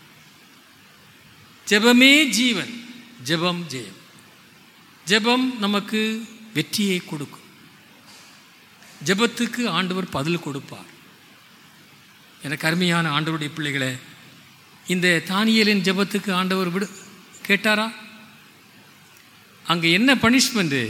Speaker 1: ஜெபமே ஜீவன் ஜெபம் ஜெயம் ஜெபம் நமக்கு வெற்றியை கொடுக்கும் ஜெபத்துக்கு ஆண்டவர் பதில் கொடுப்பார் எனக்கு அருமையான ஆண்டவருடைய பிள்ளைகளை இந்த தானியலின் ஜெபத்துக்கு ஆண்டவர் விடு கேட்டாரா அங்கே என்ன பனிஷ்மெண்ட்டு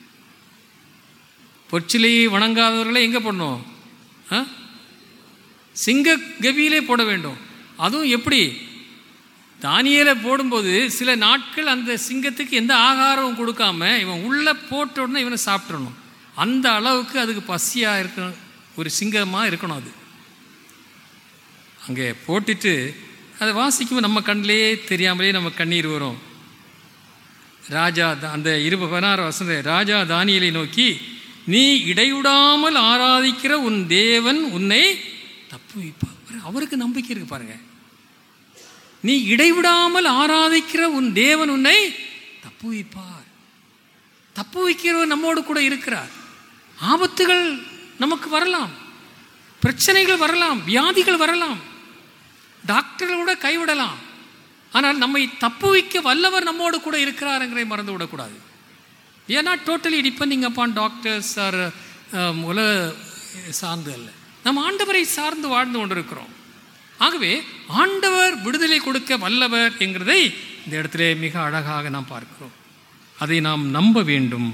Speaker 1: பொற்சிலையை வணங்காதவர்களை எங்கே பண்ணணும் ஆ சிங்க கவியிலே போட வேண்டும் அதுவும் எப்படி தானியலை போடும்போது சில நாட்கள் அந்த சிங்கத்துக்கு எந்த ஆகாரமும் கொடுக்காம இவன் உள்ளே போட்ட உடனே இவனை சாப்பிட்றணும் அந்த அளவுக்கு அதுக்கு பசியாக இருக்கணும் ஒரு சிங்கமாக இருக்கணும் அது அங்கே போட்டுட்டு அதை வாசிக்கும் நம்ம கண்ணிலேயே தெரியாமலே நம்ம கண்ணீர் வரும் ராஜா அந்த இருபது பதினாறு வசந்த ராஜா தானியலை நோக்கி நீ இடைவிடாமல் ஆராதிக்கிற உன் தேவன் உன்னை தப்பு வைப்பார் அவருக்கு நம்பிக்கை இருக்கு பாருங்க நீ இடைவிடாமல் ஆராதிக்கிற உன் தேவன் உன்னை தப்பு வைப்பார் தப்பு வைக்கிறவர் நம்மோடு கூட இருக்கிறார் ஆபத்துகள் நமக்கு வரலாம் பிரச்சனைகள் வரலாம் வியாதிகள் வரலாம் டாக்டர்கள் கூட கைவிடலாம் ஆனால் நம்மை தப்பு வைக்க வல்லவர் நம்மோடு கூட இருக்கிறாருங்கிறதை மறந்து விடக்கூடாது we are not totally depending upon doctors or உல சார்ந்து அல்ல நம்ம ஆண்டவரை சார்ந்து வாழ்ந்து கொண்டிருக்கிறோம் ஆகவே ஆண்டவர் விடுதலை கொடுக்க வல்லவர் என்கிறதை இந்த இடத்திலே மிக அழகாக நாம் பார்க்கிறோம் அதை நாம் நம்ப வேண்டும்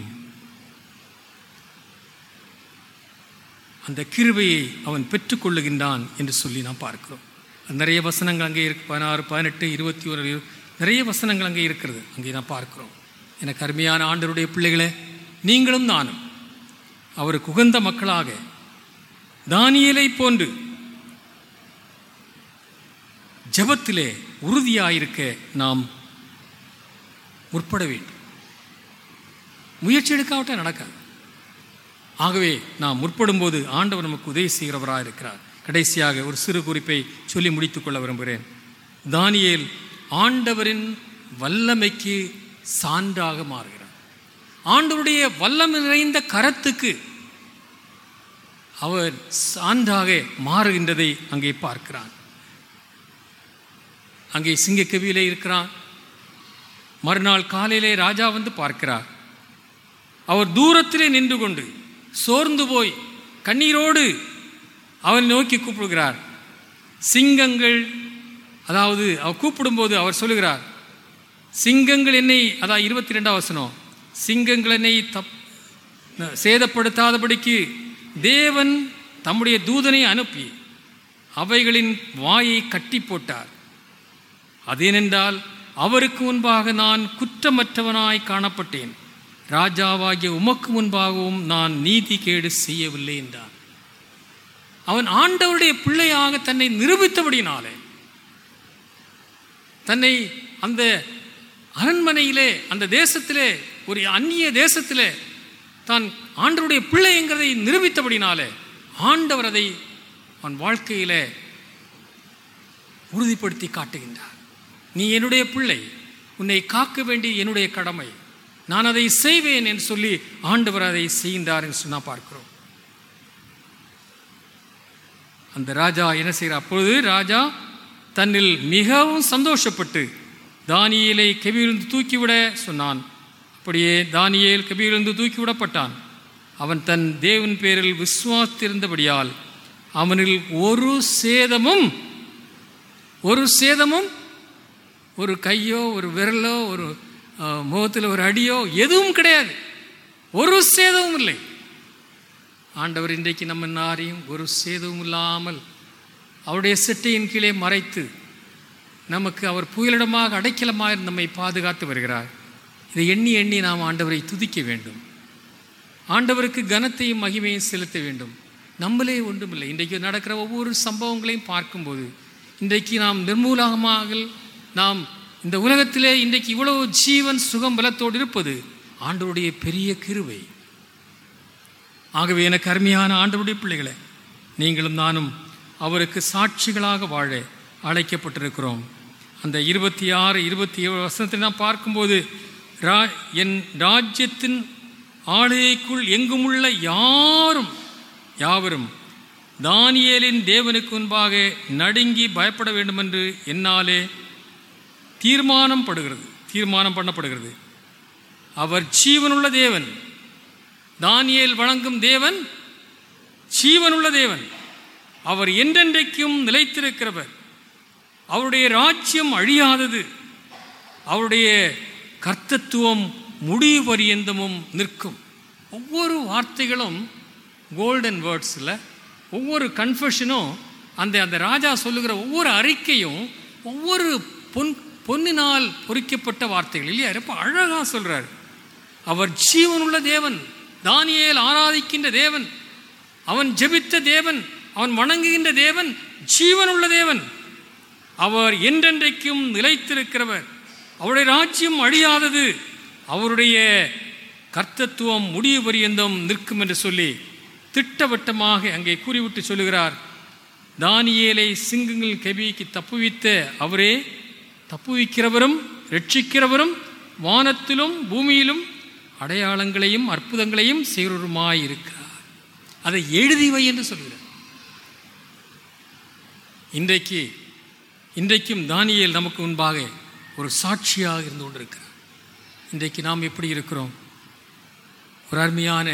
Speaker 1: அந்த கிருபையை அவன் பெற்றுக்கொள்ளுகின்றான் என்று சொல்லி நாம் பார்க்கிறோம் நிறைய வசனங்கள் அங்கே இருக்கு பதினாறு பதினெட்டு இருபத்தி ஒரு இரு- நிறைய வசனங்கள் அங்கே இருக்கிறது அங்கே நாம் பார்க்கிறோம் எனக்கு அருமையான ஆண்டருடைய பிள்ளைகளே நீங்களும் நானும் அவருக்கு உகந்த மக்களாக தானியேலை போன்று ஜெபத்திலே உறுதியாயிருக்க நாம் முற்பட வேண்டும் முயற்சி எடுக்காவிட்டால் நடக்காது ஆகவே நாம் முற்படும்போது ஆண்டவர் நமக்கு உதவி செய்கிறவராக இருக்கிறார் கடைசியாக ஒரு சிறு குறிப்பை சொல்லி முடித்துக் கொள்ள விரும்புகிறேன் தானியேல் ஆண்டவரின் வல்லமைக்கு சான்றாக மாறுகிறார் ஆண்டவருடைய வல்லமை நிறைந்த கரத்துக்கு அவர் சான்றாக மாறுகின்றதை அங்கே பார்க்கிறான் அங்கே சிங்கக்கவியிலே இருக்கிறான் மறுநாள் காலையிலே ராஜா வந்து பார்க்கிறார் அவர் தூரத்திலே நின்று கொண்டு சோர்ந்து போய் கண்ணீரோடு அவனை நோக்கி கூப்பிடுகிறார் சிங்கங்கள் அதாவது அவர் கூப்பிடும்போது அவர் சொல்லுகிறார் சிங்கங்கள் என்னை அதாவது இருபத்தி ரெண்டாம் வசனம் சிங்கங்கள் என்னை தப் சேதப்படுத்தாதபடிக்கு தேவன் தம்முடைய தூதனை அனுப்பி அவைகளின் வாயை கட்டி போட்டார் அதேனென்றால் அவருக்கு முன்பாக நான் குற்றமற்றவனாய் காணப்பட்டேன் ராஜாவாகிய உமக்கு முன்பாகவும் நான் நீதி கேடு செய்யவில்லை என்றான் அவன் ஆண்டவருடைய பிள்ளையாக தன்னை நிரூபித்தபடினாலே தன்னை அந்த அரண்மனையிலே அந்த தேசத்திலே ஒரு அந்நிய தேசத்திலே தான் ஆண்டவருடைய பிள்ளை என்கிறதை நிரூபித்தபடினாலே ஆண்டவர் அதை அவன் வாழ்க்கையிலே உறுதிப்படுத்தி காட்டுகின்றார் நீ என்னுடைய பிள்ளை உன்னை காக்க வேண்டிய என்னுடைய கடமை நான் அதை செய்வேன் என்று சொல்லி ஆண்டவர் அதை செய்கின்றார் என்று சொன்னா பார்க்கிறோம் அந்த ராஜா என்ன செய்கிறார் அப்பொழுது ராஜா தன்னில் மிகவும் சந்தோஷப்பட்டு தானியேலை கெபியிலிருந்து தூக்கிவிட சொன்னான் அப்படியே தானியேல் கெபியிலிருந்து தூக்கிவிடப்பட்டான் அவன் தன் தேவன் பேரில் விசுவாசித்திருந்தபடியால் அவனில் ஒரு சேதமும் ஒரு சேதமும் ஒரு கையோ ஒரு விரலோ ஒரு முகத்தில் ஒரு அடியோ எதுவும் கிடையாது ஒரு சேதமும் இல்லை ஆண்டவர் இன்றைக்கு நம்ம நாரையும் ஒரு சேதமும் இல்லாமல் அவருடைய செட்டையின் கீழே மறைத்து நமக்கு அவர் புயலிடமாக அடைக்கலமாக நம்மை பாதுகாத்து வருகிறார் இதை எண்ணி எண்ணி நாம் ஆண்டவரை துதிக்க வேண்டும் ஆண்டவருக்கு கனத்தையும் மகிமையும் செலுத்த வேண்டும் நம்மளே ஒன்றுமில்லை இன்றைக்கு நடக்கிற ஒவ்வொரு சம்பவங்களையும் பார்க்கும்போது இன்றைக்கு நாம் நிர்மூலமாக நாம் இந்த உலகத்திலே இன்றைக்கு இவ்வளவு ஜீவன் சுகம் பலத்தோடு இருப்பது ஆண்டவருடைய பெரிய கிருவை ஆகவே எனக்கு அருமையான ஆண்டவருடைய பிள்ளைகளை நீங்களும் நானும் அவருக்கு சாட்சிகளாக வாழ அழைக்கப்பட்டிருக்கிறோம் அந்த இருபத்தி ஆறு இருபத்தி ஏழு வசனத்தை நாம் பார்க்கும்போது ரா என் ராஜ்யத்தின் ஆளுகைக்குள் எங்குமுள்ள யாரும் யாவரும் தானியேலின் தேவனுக்கு முன்பாக நடுங்கி பயப்பட வேண்டுமென்று என்னாலே தீர்மானம் படுகிறது தீர்மானம் பண்ணப்படுகிறது அவர் ஜீவனுள்ள தேவன் தானியேல் வழங்கும் தேவன் ஜீவனுள்ள தேவன் அவர் என்றென்றைக்கும் நிலைத்திருக்கிறவர் அவருடைய ராஜ்யம் அழியாதது அவருடைய கர்த்தத்துவம் முடிவு பரியந்தமும் நிற்கும் ஒவ்வொரு வார்த்தைகளும் கோல்டன் வேர்ட்ஸில் ஒவ்வொரு கன்ஃபெஷனும் அந்த அந்த ராஜா சொல்லுகிற ஒவ்வொரு அறிக்கையும் ஒவ்வொரு பொன் பொன்னினால் பொறிக்கப்பட்ட வார்த்தைகள் இல்லையா ரொம்ப அழகாக சொல்கிறார் அவர் ஜீவனுள்ள தேவன் தானியேல் ஆராதிக்கின்ற தேவன் அவன் ஜெபித்த தேவன் அவன் வணங்குகின்ற தேவன் ஜீவனுள்ள தேவன் அவர் என்றென்றைக்கும் நிலைத்திருக்கிறவர் அவருடைய ராஜ்யம் அழியாதது அவருடைய கர்த்தத்துவம் முடிவு பரியந்தம் நிற்கும் என்று சொல்லி திட்டவட்டமாக அங்கே கூறிவிட்டு சொல்லுகிறார் தானியேலை சிங்கங்கள் கெபிக்கு தப்புவித்த அவரே தப்புவிக்கிறவரும் ரட்சிக்கிறவரும் வானத்திலும் பூமியிலும் அடையாளங்களையும் அற்புதங்களையும் செய்கிறவருமாயிருக்கிறார் அதை எழுதி வை என்று சொல்கிறார் இன்றைக்கு இன்றைக்கும் தானியேல் நமக்கு முன்பாக ஒரு சாட்சியாக இருந்து கொண்டிருக்கிறார் இன்றைக்கு நாம் எப்படி இருக்கிறோம் ஒரு அருமையான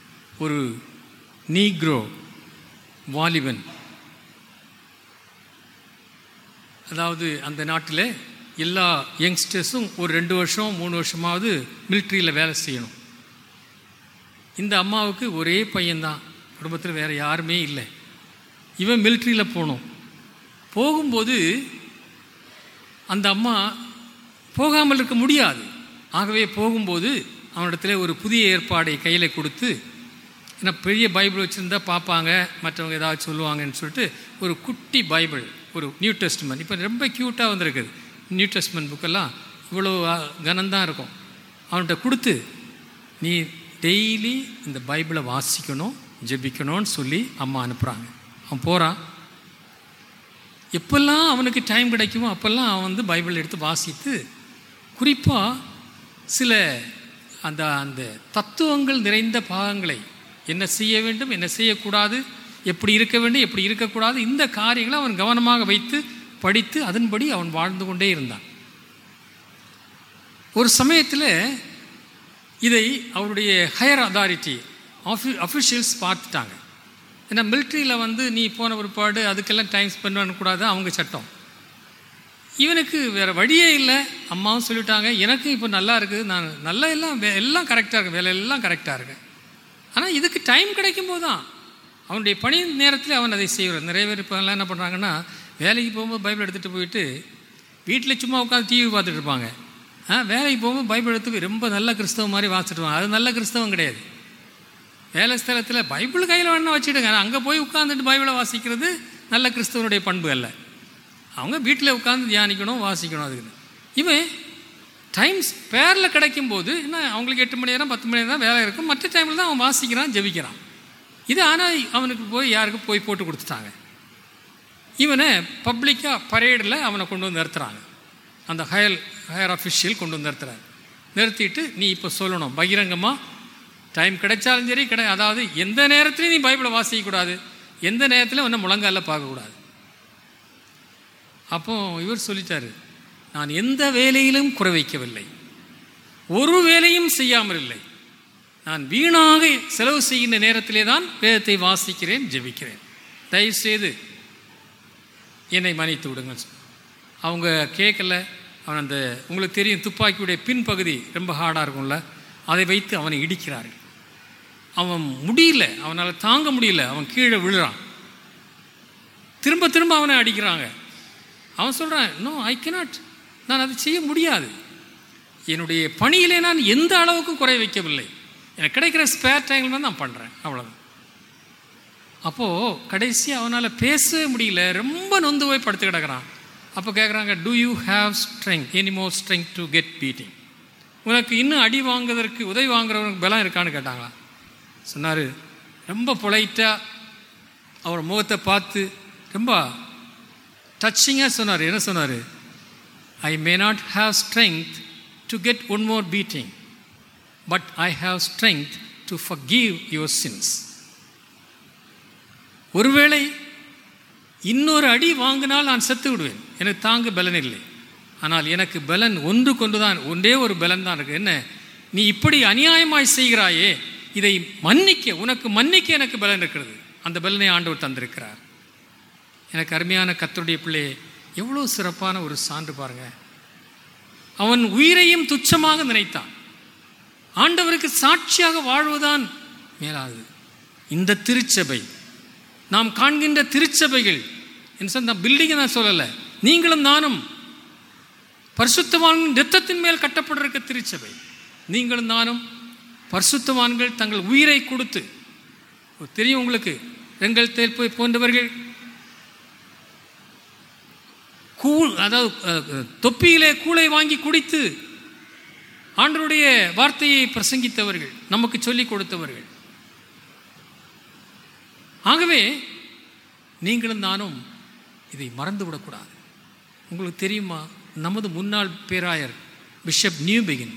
Speaker 1: ஒரு நீக்ரோ வாலிபன் அதாவது அந்த நாட்டில் எல்லா யங்ஸ்டர்ஸும் ஒரு ரெண்டு வருஷம் மூணு வருஷமாவது மிலிட்ரியில் வேலை செய்யணும் இந்த அம்மாவுக்கு ஒரே பையன்தான் குடும்பத்தில் வேறு யாருமே இல்லை இவன் மிலிட்ரியில் போகணும் போகும்போது அந்த அம்மா போகாமல் இருக்க முடியாது ஆகவே போகும்போது அவனிடத்துல ஒரு புதிய ஏற்பாடை கையில் கொடுத்து ஏன்னா பெரிய பைபிள் வச்சுருந்தா பார்ப்பாங்க மற்றவங்க ஏதாவது சொல்லுவாங்கன்னு சொல்லிட்டு ஒரு குட்டி பைபிள் ஒரு நியூ டெஸ்ட்மெண்ட் இப்போ ரொம்ப க்யூட்டாக வந்திருக்குது நியூ டெஸ்ட்மெண்ட் புக்கெல்லாம் இவ்வளோ கனந்தான் இருக்கும் அவன்கிட்ட கொடுத்து நீ டெய்லி இந்த பைபிளை வாசிக்கணும் ஜெபிக்கணும்னு சொல்லி அம்மா அனுப்புகிறாங்க அவன் போகிறான் எப்பெல்லாம் அவனுக்கு டைம் கிடைக்குமோ அப்போல்லாம் அவன் வந்து பைபிள் எடுத்து வாசித்து குறிப்பாக சில அந்த அந்த தத்துவங்கள் நிறைந்த பாகங்களை என்ன செய்ய வேண்டும் என்ன செய்யக்கூடாது எப்படி இருக்க வேண்டும் எப்படி இருக்கக்கூடாது இந்த காரியங்களை அவன் கவனமாக வைத்து படித்து அதன்படி அவன் வாழ்ந்து கொண்டே இருந்தான் ஒரு சமயத்தில் இதை அவருடைய ஹையர் அதாரிட்டி ஆஃபி அஃபிஷியல்ஸ் பார்த்துட்டாங்க ஏன்னா மிலிட்ரியில் வந்து நீ போன பிற்பாடு அதுக்கெல்லாம் டைம் ஸ்பெண்ட் பண்ணக்கூடாது அவங்க சட்டம் இவனுக்கு வேறு வழியே இல்லை அம்மாவும் சொல்லிட்டாங்க எனக்கும் இப்போ நல்லா இருக்குது நான் நல்லா எல்லாம் வே- எல்லாம் கரெக்டாக இருக்கு வேலை எல்லாம் கரெக்டாக இருக்கு ஆனால் இதுக்கு டைம் கிடைக்கும் போது தான் அவனுடைய பணி நேரத்தில் அவன் அதை செய்கிறான் நிறைய பேர் இப்போ எல்லாம் என்ன பண்ணுறாங்கன்னா வேலைக்கு போகும்போது பைபிள் எடுத்துகிட்டு போயிட்டு வீட்டில் சும்மா உட்காந்து டிவி பார்த்துட்டு இருப்பாங்க ஆ வேலைக்கு போகும்போது பைபிள் எடுத்து போய் ரொம்ப நல்ல கிறிஸ்தவம் மாதிரி வாசிட்டுவாங்க அது நல்ல கிறிஸ்தவம் கிடையாது வேலை ஸ்தலத்தில் பைபிள் கையில் வேணா வச்சுடுங்க ஆனால் அங்கே போய் உட்காந்துட்டு பைபிளை வாசிக்கிறது நல்ல கிறிஸ்தவனுடைய பண்பு அல்ல அவங்க வீட்டில் உட்காந்து தியானிக்கணும் வாசிக்கணும் அதுக்கு இவன் டைம்ஸ் பேரில் கிடைக்கும்போது என்ன அவங்களுக்கு எட்டு மணி நேரம் பத்து மணி நேரம் தான் வேலை இருக்கும் மற்ற டைமில் தான் அவன் வாசிக்கிறான் ஜெபிக்கிறான் இது ஆனால் அவனுக்கு போய் யாருக்கும் போய் போட்டு கொடுத்துட்டாங்க இவனை பப்ளிக்காக பரேடில் அவனை கொண்டு வந்து நிறுத்துறாங்க அந்த ஹயர் ஹையர் அஃபிஷியல் கொண்டு வந்து நிறுத்துறாரு நிறுத்திட்டு நீ இப்போ சொல்லணும் பகிரங்கமாக டைம் கிடைச்சாலும் சரி கிடை அதாவது எந்த நேரத்துலையும் நீ பைபிளை வாசிக்கக்கூடாது எந்த நேரத்திலும் உன்னை முழங்கால பார்க்கக்கூடாது அப்போ இவர் சொல்லிட்டாரு நான் எந்த வேலையிலும் குறை வைக்கவில்லை ஒரு வேலையும் செய்யாமல் இல்லை நான் வீணாக செலவு செய்கின்ற நேரத்திலே தான் வேதத்தை வாசிக்கிறேன் ஜெபிக்கிறேன் தயவுசெய்து என்னை மன்னித்து விடுங்க அவங்க கேட்கல அவன் அந்த உங்களுக்கு தெரியும் துப்பாக்கியுடைய பின்பகுதி ரொம்ப ஹார்டாக இருக்கும்ல அதை வைத்து அவனை இடிக்கிறார்கள் அவன் முடியல அவனால் தாங்க முடியல அவன் கீழே விழுறான் திரும்ப திரும்ப அவனை அடிக்கிறாங்க அவன் சொல்கிறான் நோ ஐ cannot நான் அதை செய்ய முடியாது என்னுடைய பணியிலே நான் எந்த அளவுக்கும் குறை வைக்கவில்லை எனக்கு கிடைக்கிற ஸ்பேர் டைமில் தான் நான் பண்ணுறேன் அவ்வளோதான் அப்போது கடைசி அவனால் பேசவே முடியல ரொம்ப நொந்து போய் படுத்து கிடக்குறான் அப்போ கேட்குறாங்க do you have strength any more strength to get beating உனக்கு இன்னும் அடி வாங்குவதற்கு உதவி வாங்குறவனுக்கு பலம் இருக்கான்னு கேட்டாங்களா சொன்னார் ரொம்ப பொலைட்டாக அவர் முகத்தை பார்த்து ரொம்ப டச்சிங்காக சொன்னார் என்ன சொன்னார் I may not have strength to get one more beating but I have strength to forgive your sins ஒருவேளை இன்னொரு அடி வாங்கினால் நான் செத்து விடுவேன் எனக்கு தாங்க பலன் இல்லை ஆனால் எனக்கு பலன் ஒன்று கொண்டு தான் ஒன்றே ஒரு பலன் தான் இருக்கு என்ன நீ இப்படி அநியாயமாய் செய்கிறாயே இதை மன்னிக்க உனக்கு மன்னிக்க எனக்கு பலன் இருக்கிறது அந்த பலனை ஆண்டவர் தந்திருக்கிறார் எனக்கு அருமையான கத்தருடைய பிள்ளையே எவ்வளோ சிறப்பான ஒரு சான்று பாருங்க அவன் உயிரையும் துச்சமாக நினைத்தான் ஆண்டவருக்கு சாட்சியாக வாழ்வதுதான் மேலாது இந்த திருச்சபை நாம் காண்கின்ற திருச்சபைகள் என்ன சொன்ன பில்டிங்கை நான் சொல்லலை நீங்களும் நானும் பரிசுத்தவான் இரத்தத்தின் மேல் கட்டப்பட்டிருக்க திருச்சபை நீங்களும் நானும் பரிசுத்தவான்கள் தங்கள் உயிரை கொடுத்து தெரியும் உங்களுக்கு ரெங்கல் தேர்ப்பு போன்றவர்கள் கூழ் அதாவது அஹ், அஹ், தொப்பியிலே கூளை வாங்கி குடித்து ஆண்டருடைய வார்த்தையை பிரசங்கித்தவர்கள் நமக்கு சொல்லிக் கொடுத்தவர்கள் ஆகவே நீங்களும் நானும் இதை மறந்து விடக்கூடாது உங்களுக்கு தெரியுமா நமது முன்னாள் பேராயர் பிஷப் நியூபிகின்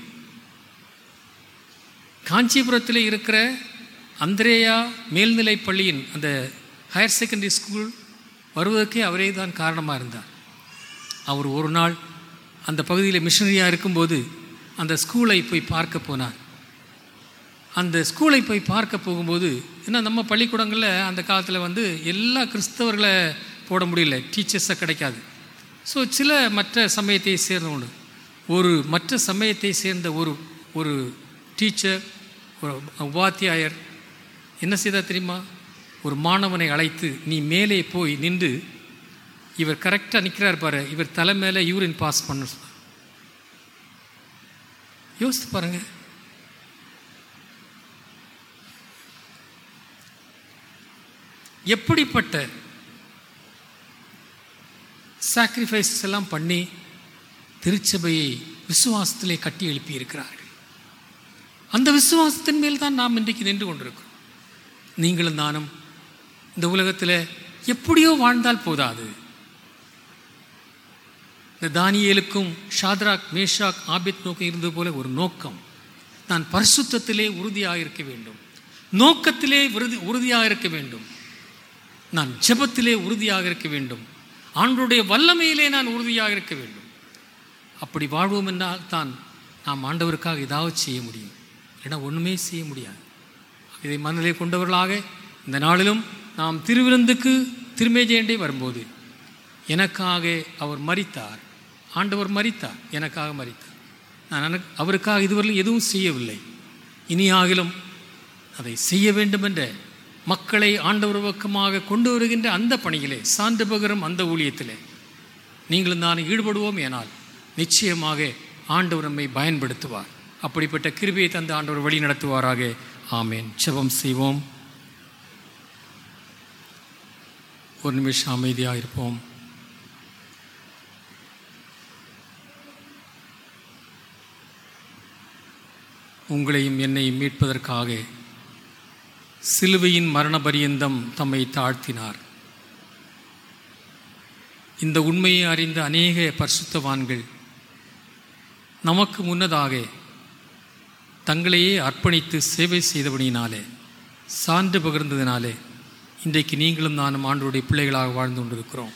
Speaker 1: காஞ்சிபுரத்தில் இருக்கிற அந்திரேயா மேல்நிலைப் பள்ளியின் அந்த ஹையர் செகண்டரி ஸ்கூல் வருவதற்கே அவரே தான் காரணமாக இருந்தார் அவர் ஒரு நாள் அந்த பகுதியில் மிஷனரியாக இருக்கும்போது அந்த ஸ்கூலை போய் பார்க்க போனார் அந்த ஸ்கூலை போய் பார்க்க போகும்போது ஏன்னா நம்ம பள்ளிக்கூடங்களில் அந்த காலத்தில் வந்து எல்லா கிறிஸ்தவர்களை போட முடியல டீச்சர்ஸாக கிடைக்காது ஸோ சில மற்ற சமயத்தை சேர்ந்த உண்டு ஒரு மற்ற சமயத்தை சேர்ந்த ஒரு ஒரு டீச்சர் ஒரு உபாத்தியாயர் என்ன செய்தார் தெரியுமா ஒரு மாணவனை அழைத்து நீ மேலே போய் நின்று இவர் கரெக்டாக நிற்கிறார் பாரு இவர் தலை மேலே யூரின் பாஸ் பண்ண சொன்னார் யோசித்து பாருங்க எப்படிப்பட்ட சாக்ரிஃபைசஸ் எல்லாம் பண்ணி திருச்சபையை விசுவாசத்திலே கட்டி எழுப்பி இருக்கிறார்கள் அந்த விசுவாசத்தின் மேல் தான் நாம் இன்றைக்கு நின்று கொண்டிருக்கிறோம் நீங்களும் நானும் இந்த உலகத்தில் எப்படியோ வாழ்ந்தால் போதாது இந்த தானியேலுக்கும் ஷாத்ராக் மேஷாக் ஆபித் நோக்கம் இருந்தது போல ஒரு நோக்கம் நான் பரிசுத்தத்திலே உறுதியாக இருக்க வேண்டும் நோக்கத்திலே உறுதி உறுதியாக இருக்க வேண்டும் நான் ஜெபத்திலே உறுதியாக இருக்க வேண்டும் ஆண்டோடைய வல்லமையிலே நான் உறுதியாக இருக்க வேண்டும் அப்படி வாழ்வோம் என்றால் தான் நாம் ஆண்டவருக்காக ஏதாவது செய்ய முடியும் ஏன்னா ஒன்றுமே செய்ய முடியாது இதை மனதிலே கொண்டவர்களாக இந்த நாளிலும் நாம் திருவிருந்துக்கு திருமேஜேண்டே வரும்போது எனக்காக அவர் மறித்தார் ஆண்டவர் மறித்தார் எனக்காக மறித்தார் நான் எனக்கு அவருக்காக இதுவரையிலும் எதுவும் செய்யவில்லை இனி ஆகிலும் அதை செய்ய வேண்டும் என்ற மக்களை ஆண்டவர் பக்கமாக கொண்டு வருகின்ற அந்த பணியிலே சான்று பகரும் அந்த ஊழியத்திலே நீங்களும் நான் ஈடுபடுவோம் ஏனால் நிச்சயமாக ஆண்டவர் நம்மை பயன்படுத்துவார் அப்படிப்பட்ட கிருபியை தந்து ஆண்டவர் வழி நடத்துவாராக ஆமேன் செபம் செய்வோம் ஒரு நிமிஷம் அமைதியாக இருப்போம் உங்களையும் என்னையும் மீட்பதற்காக சிலுவையின் மரண பரியந்தம் தம்மை தாழ்த்தினார் இந்த உண்மையை அறிந்த அநேக பரிசுத்தவான்கள் நமக்கு முன்னதாக தங்களையே அர்ப்பணித்து சேவை செய்தபடியினாலே சான்று பகிர்ந்ததினாலே இன்றைக்கு நீங்களும் நானும் ஆண்டோடைய பிள்ளைகளாக வாழ்ந்து கொண்டிருக்கிறோம்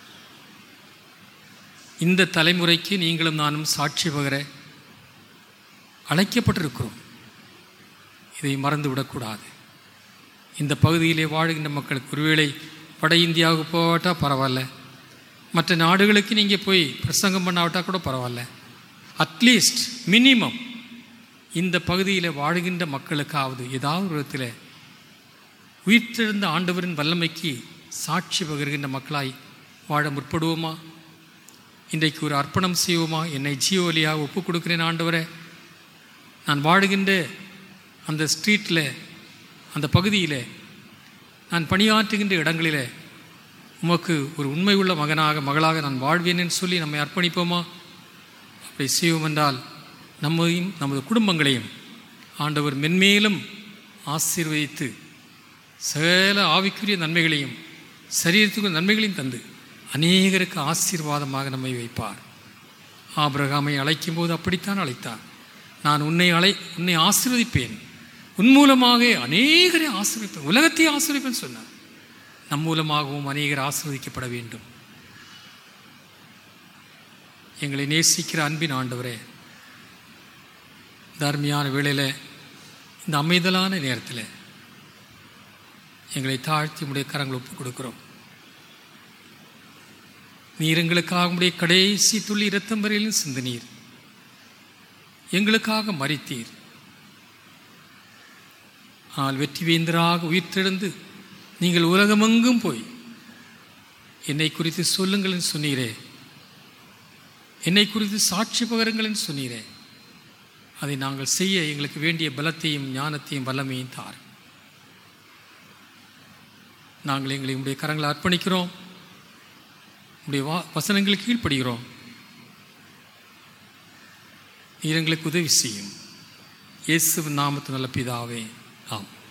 Speaker 1: இந்த தலைமுறைக்கு நீங்களும் நானும் சாட்சி பகர அழைக்கப்பட்டிருக்கிறோம் இதை மறந்து விடக்கூடாது இந்த பகுதியிலே வாழுகின்ற மக்களுக்கு ஒருவேளை வட இந்தியாவுக்கு போகட்டா பரவாயில்ல மற்ற நாடுகளுக்கு நீங்கள் போய் பிரசங்கம் பண்ணாவிட்டா கூட பரவாயில்ல அட்லீஸ்ட் மினிமம் இந்த பகுதியில் வாழுகின்ற மக்களுக்காவது ஏதாவது ஒரு விதத்தில் உயிர்த்தெழுந்த ஆண்டவரின் வல்லமைக்கு சாட்சி பகிர்கின்ற மக்களாய் வாழ முற்படுவோமா இன்றைக்கு ஒரு அர்ப்பணம் செய்வோமா என்னை ஜீவலியாக ஒப்புக் கொடுக்கிறேன் ஆண்டவரை நான் வாழுகின்ற அந்த ஸ்ட்ரீட்டில் அந்த பகுதியில் நான் பணியாற்றுகின்ற இடங்களில் உமக்கு ஒரு உண்மை உள்ள மகனாக மகளாக நான் வாழ்வேன்னு சொல்லி நம்மை அர்ப்பணிப்போமா அப்படி செய்வோம் என்றால் நம்மையும் நமது குடும்பங்களையும் ஆண்டவர் மென்மேலும் ஆசீர்வதித்து சகல ஆவிக்குரிய நன்மைகளையும் சரீரத்துக்கு நன்மைகளையும் தந்து அநேகருக்கு ஆசீர்வாதமாக நம்மை வைப்பார் ஆபிரகாமை அழைக்கும் போது அப்படித்தான் அழைத்தார் நான் உன்னை அழை உன்னை ஆசீர்வதிப்பேன் உன் மூலமாக அநேகரை ஆசீர்விப்பேன் உலகத்தை ஆசீர்விப்பேன் சொன்னார் நம் மூலமாகவும் அநேகர் ஆசீர்வதிக்கப்பட வேண்டும் எங்களை நேசிக்கிற அன்பின் ஆண்டவரே தர்மியான வேளையில் இந்த அமைதலான நேரத்தில் எங்களை தாழ்த்தி உடைய கரங்கள் ஒப்புக் கொடுக்கிறோம் நீர் எங்களுக்காக உடைய கடைசி துள்ளி இரத்தம் வரையிலும் சிந்தினீர் எங்களுக்காக மறித்தீர் ஆனால் வெற்றி வேந்தராக உயிர்த்தெழுந்து நீங்கள் உலகமெங்கும் போய் என்னை குறித்து சொல்லுங்கள் சொன்னீரே என்னை குறித்து சாட்சி பகருங்கள் சொன்னீரே அதை நாங்கள் செய்ய எங்களுக்கு வேண்டிய பலத்தையும் ஞானத்தையும் வல்லமையும் தார் நாங்கள் எங்களை உடைய கரங்களை அர்ப்பணிக்கிறோம் உடைய வா வசனங்களுக்கு கீழ்ப்படுகிறோம் நீர் எங்களுக்கு உதவி செய்யும் இயேசுவின் நாமத்து நல்ல பிதாவே ஆம்